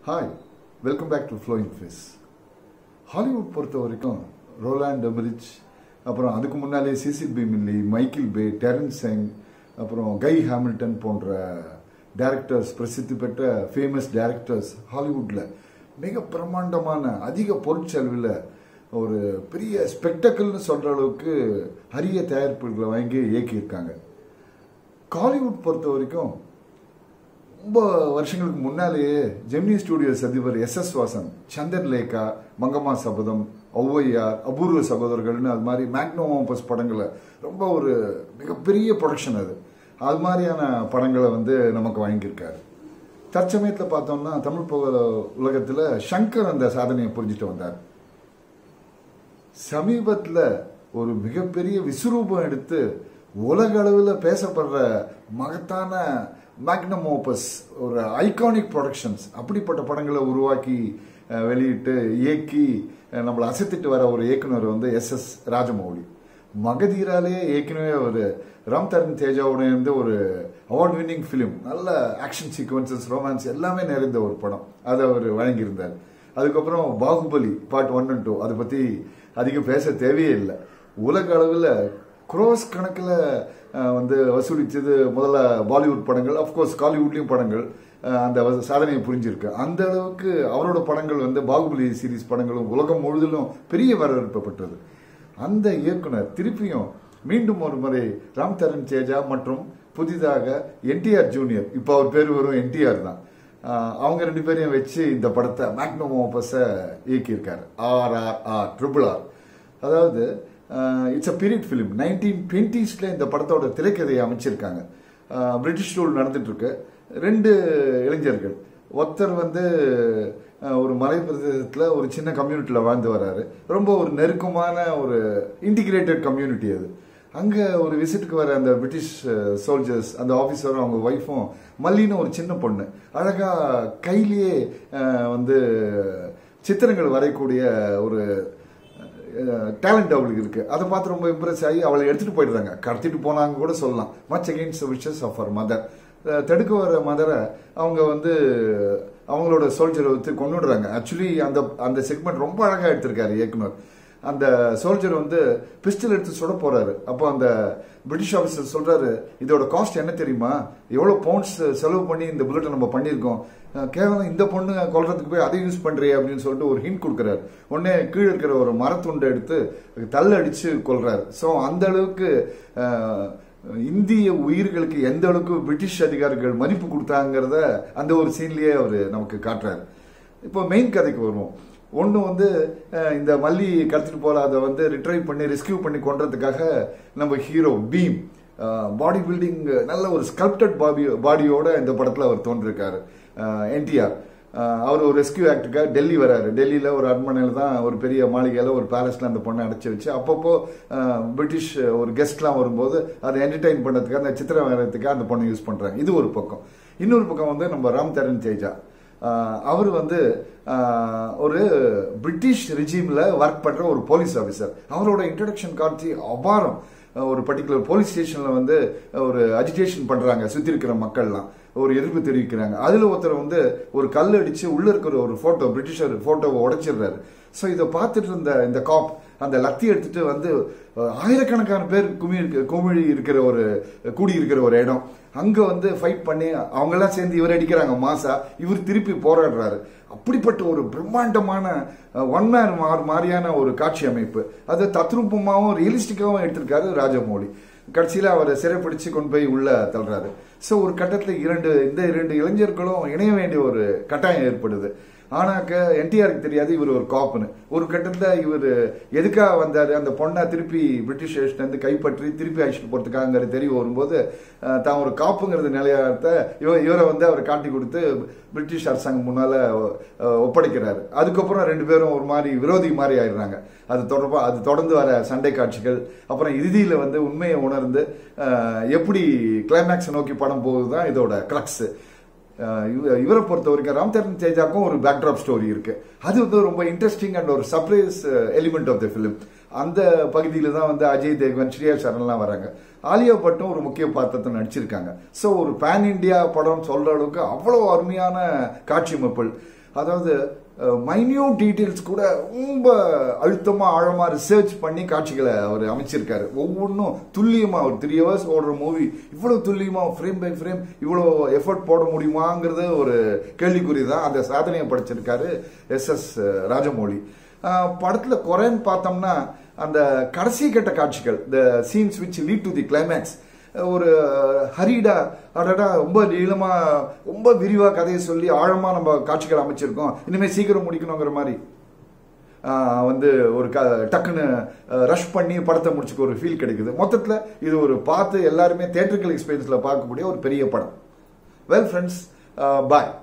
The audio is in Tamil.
hi welcome back to flowing face Hollywood பொறுத்த வரைக்கும் ரோலாண்ட் எமரிச் அப்புறம் அதுக்கு முன்னாலே Cecil B DeMille Michael Bay Terence Chang அப்புறம் கை ஹாமில்டன் போன்ற டேரக்டர்ஸ் பிரசித்தி பெற்ற ஃபேமஸ் டேரக்டர்ஸ் ஹாலிவுட்டில் மிக பிரம்மாண்டமான அதிக பொருட்செலவில் ஒரு பெரிய ஸ்பெக்டக்கிள்னு சொல்கிற அளவுக்கு அரிய தயாரிப்புகளை வாங்கி இயக்கியிருக்காங்க காலிவுட் பொறுத்த வரைக்கும் ரொம்ப வருஷங்களுக்கு முன்னாலேயே ஜெமினி ஸ்டுடியோஸ் அதிபர் S S Vasan Chandralekha Mangamma Sabatham Avvaiyar அபூர்வ சகோதரர்கள்னு அது மாதிரி மேக்னோமோபஸ் படங்களை ரொம்ப ஒரு மிகப்பெரிய ப்ரொடக்ஷன் அது அது மாதிரியான படங்களை வந்து நமக்கு வாங்கியிருக்காரு தற்சமயத்தில் பார்த்தோம்னா தமிழ் புக உலகத்தில் சங்கர் அந்த சாதனையை புரிஞ்சுட்டு வந்தார் சமீபத்தில் ஒரு மிகப்பெரிய விஸ்வரூபம் எடுத்து உலக அளவில் பேசப்படுற மகத்தான மேக்னம் ஓப்பஸ் ஒரு ஐகானிக் ப்ரொடக்ஷன்ஸ் அப்படிப்பட்ட படங்களை உருவாக்கி அஹ், வெளியிட்டு இயக்கி அஹ், நம்மளை அசைத்துட்டு வர ஒரு இயக்குனர் வந்து எஸ் எஸ் ராஜமௌலி மகதீராலே ஏற்கனவே ஒரு ராம் தரன் தேஜாவோட இருந்து ஒரு அவார்ட் வின்னிங் ஃபிலிம் நல்ல ஆக்ஷன் சீக்வன்சஸ் ரொமான்ஸ் எல்லாமே நிறைந்த ஒரு படம் அதை அவர் வழங்கியிருந்தார் அதுக்கப்புறம் Baahubali part one and two அதை பற்றி அதிகம் பேச தேவையே இல்லை உலக அளவில் குரோஸ் கணக்கில் வந்து வசூலித்தது முதல்ல பாலிவுட் படங்கள் அஃப்கோர்ஸ் காலிவுட்லேயும் படங்கள் அஹ், அந்த வ- சாதனையை புரிஞ்சிருக்கு அந்த அளவுக்கு அவரோட படங்கள் வந்து பாகுபலி சீரிஸ் படங்களும் உலகம் முழுதிலும் பெரிய வரவேற்பு பெற்றது அந்த இயக்குனர் திருப்பியும் மீண்டும் ஒரு முறை ராம் தரன் தேஜா மற்றும் புதிதாக என்டிஆர் ஜூனியர் இப்போ அவர் பேர் வரும் என்டிஆர் தான் ஆஹ் அவங்க ரெண்டு பேரையும் வச்சு இந்த படத்தை மேக்னோமோபஸை இயக்கியிருக்காரு R R R triple R அதாவது it's a period film nineteen டுவெண்ட்டீஸில் இந்த படத்தோட திரைக்கதையை அமைச்சிருக்காங்க ஆஹ் பிரிட்டிஷ் ரூல் நடந்துட்டு இருக்கு ரெண்டு இளைஞர்கள் ஒருத்தர் வந்து அஹ், ஒரு மலை பிரதேசத்தில் ஒரு சின்ன கம்யூனிட்டியில் வாழ்ந்து வராரு ரொம்ப ஒரு நெருக்கமான ஒரு இன்டிகிரேட்டட் கம்யூனிட்டி அது அங்கே ஒரு விசிட்டுக்கு வர அந்த பிரிட்டிஷ் சோல்ஜர்ஸ் அந்த ஆஃபீஸரும் அவங்க ஒய்ஃபும் மல்லின்னு ஒரு சின்ன பொண்ணு அழகாக கையிலேயே அஹ், வந்து சித்திரங்கள் வரையக்கூடிய ஒரு டேலண்ட் அவளுக்கு இருக்கு அதை பார்த்து ரொம்ப இம்ப்ரெஸ் ஆகி அவளை எடுத்துட்டு போயிடுறாங்க கடத்திட்டு போனாங்க கூட சொல்லலாம் much against wishes of our mother தடுக்க வர மதரை அவங்க வந்து அவங்களோட சோல்ஜரை வந்து கொண்டுடுறாங்க ஆக்சுவலி அந்த அந்த செக்மெண்ட் ரொம்ப அழகா எடுத்திருக்காரு இயக்குனர் அந்த சோல்ஜர் வந்து பிஸ்டல் எடுத்து சுட போறாரு அப்போ அந்த பிரிட்டிஷ் ஆஃபீஸர் சொல்றாரு இதோட காஸ்ட் என்ன தெரியுமா எவ்வளவு பவுண்ட்ஸ் செலவு பண்ணி இந்த புல்லட்டை நம்ம பண்ணியிருக்கோம் அஹ் கேவலம் இந்த பொண்ணு கொல்றதுக்கு போய் அதை யூஸ் பண்றியே அப்படின்னு சொல்லிட்டு ஒரு ஹிண்ட் கொடுக்குறாரு உடனே கீழே இருக்கிற ஒரு மரத்துண்டை எடுத்து தள்ள அடிச்சு கொல்றாரு ஸோ அந்த அளவுக்கு அஹ், இந்திய உயிர்களுக்கு எந்த அளவுக்கு பிரிட்டிஷ் அதிகாரிகள் மதிப்பு கொடுத்தாங்கிறத அந்த ஒரு சீன்லயே அவர் நமக்கு காட்டுறாரு இப்போ மெயின் கதைக்கு வருவோம் ஒன்று வந்து அஹ், இந்த மல்லி கடத்திட்டு போல அதை வந்து ரிட்ரைவ் பண்ணி ரெஸ்கியூ பண்ணி கொன்றதுக்காக நம்ம ஹீரோ பீம் பாடி பில்டிங் நல்ல ஒரு ஸ்கல்ப்டட் பாடி பாடியோட இந்த படத்தில் அவர் தோன்றிருக்காரு என்டிஆர் அவர் ஒரு ரெஸ்கியூ ஆக்டுக்காக டெல்லி வராரு டெல்லியில் ஒரு அரண்மனையில் தான் ஒரு பெரிய மாளிகையில் ஒரு பேலஸில் அந்த பொண்ணை அடைச்சி வச்சு அப்பப்போ அஹ், பிரிட்டிஷ் ஒரு கெஸ்ட்லாம் வரும்போது அதை என்டர்டைன் பண்ணுறதுக்காக அந்த சித்திரம் வரைகிறதுக்காக அந்த பொண்ணை யூஸ் பண்ணுறாங்க இது ஒரு பக்கம் இன்னொரு பக்கம் வந்து நம்ம ராம் தரன் தேஜா ஆஹ் அவர் வந்து ஆஹ் ஒரு பிரிட்டிஷ் ரிஜிமில் ஒர்க் பண்ணுற ஒரு போலீஸ் ஆஃபீஸர் அவரோட இன்ட்ரடக்ஷன் காட்சி அபாரம் ஆஹ் ஒரு பர்டிகுலர் போலீஸ் ஸ்டேஷனில் வந்து ஒரு அஜிடேஷன் பண்ணுறாங்க சுற்றி இருக்கிற மக்கள்லாம் ஒரு எதிர்ப்பு தெரிவிக்கிறாங்க அதில் ஒருத்தர் வந்து ஒரு கல் அடித்து உள்ளே இருக்கிற ஒரு ஃபோட்டோ பிரிட்டிஷர் ஃபோட்டோவை உடைச்சிடுறாரு ஸோ இதை பார்த்துட்டு இருந்த இந்த காப் அந்த லத்தி எடுத்துட்டு வந்து அஹ், ஆயிரக்கணக்கான பேர் குமி இருக்க குமிழி இருக்கிற ஒரு கூடி இருக்கிற ஒரு இடம் அங்க வந்து ஃபைட் பண்ணி அவங்க எல்லாம் சேர்ந்து இவர் அடிக்கிறாங்க மாசா இவர் திருப்பி போராடுறாரு அப்படிப்பட்ட ஒரு பிரம்மாண்டமான ஒன் மேன் மார் மாதிரியான ஒரு காட்சி அமைப்பு அது தத்ரூபமாகவும் ரியலிஸ்டிக்காகவும் எடுத்திருக்காரு ராஜமௌழி கடைசியில் அவரை சிறைப்பிடிச்சு கொண்டு போய் உள்ள தள்ளுறாரு ஸோ ஒரு கட்டத்தில் இரண்டு இந்த இரண்டு இளைஞர்களும் இணைய வேண்டிய ஒரு கட்டாயம் ஏற்படுது ஆனாக்க என்டிஆருக்கு தெரியாது இவர் ஒரு காப்புன்னு ஒரு கட்டத்தில் இவர் எதுக்காக வந்தார் அந்த பொண்ணை திருப்பி பிரிட்டிஷ் இருந்து கைப்பற்றி திருப்பி அழைச்சிட்டு போகிறதுக்காங்கிற தெரிய வரும்போது அஹ், தான் ஒரு காப்புங்கிறது நிலையாத்த இவ இவரை வந்து அவர் காட்டி கொடுத்து பிரிட்டிஷ் அரசாங்கம் முன்னால் ஒப்படைக்கிறாரு அதுக்கப்புறம் ரெண்டு பேரும் ஒரு மாதிரி விரோதி மாதிரி ஆயிடுறாங்க அது தொடர்பாக அது தொடர்ந்து வர சண்டை காட்சிகள் அப்புறம் இறுதியில் வந்து உண்மையை உணர்ந்து அஹ், எப்படி கிளைமேக்ஸை நோக்கி படம் போகுது தான் இதோட கிளக்ஸு அஹ் இவ- இவரை பொறுத்த வரைக்கும் ராம் தரன் தேஜாக்கும் ஒரு பேக்ட்ராப் ஸ்டோரி இருக்கு அது வந்து ரொம்ப இன்ட்ரெஸ்டிங் அண்ட் ஒரு surprise element of the film அந்த பகுதியில் தான் வந்து அஜய் தேவ்கன் ஸ்ரீயா சரண்லாம் வராங்க ஆலியா பட்டும் ஒரு முக்கிய பாத்திரத்தை நடிச்சிருக்காங்க ஸோ ஒரு பேன் இண்டியா படம் சொல்ற அளவுக்கு அவ்வளோ அருமையான காட்சி அமைப்புகள் அதாவது மைன்யூட் டீட்டெயில்ஸ் கூட ரொம்ப அழுத்தமா ஆழமா ரிசர்ச் பண்ணி காட்சிகளை அவர் அமைச்சிருக்காரு ஒவ்வொன்றும் துல்லியமா ஒரு த்ரீ ஹவர்ஸ் ஓடுற மூவி இவ்வளவு துல்லியமா ஃப்ரேம் பை ஃப்ரேம் இவ்வளோ எஃபர்ட் போட முடியுமாங்கிறது ஒரு கேள்விக்குறி தான் அந்த சாதனையை படைச்சிருக்காரு எஸ் எஸ் ராஜமௌழி ஆஹ் படத்துல குறைன்னு பார்த்தோம்னா அந்த கடைசி கட்ட காட்சிகள் the scenes which lead to the climax ஒரு ஹரிடா அடடா ரொம்ப நீளமா ரொம்ப விரிவா கதையை சொல்லி ஆழமா நம்ம காட்சிகள் அமைச்சிருக்கோம் இனிமே சீக்கிரம் முடிக்கணுங்கிற மாதிரி ஆஹ் வந்து ஒரு க டக்குன்னு ரஷ் பண்ணி படத்தை முடிச்சுக்க ஒரு ஃபீல் கிடைக்குது மொத்தத்தில் இது ஒரு பார்த்து எல்லாருமே தேட்டரிக்கல் எக்ஸ்பீரியன்ஸில் பார்க்கக்கூடிய ஒரு பெரிய படம் வெல் ஃப்ரெண்ட்ஸ் பாய்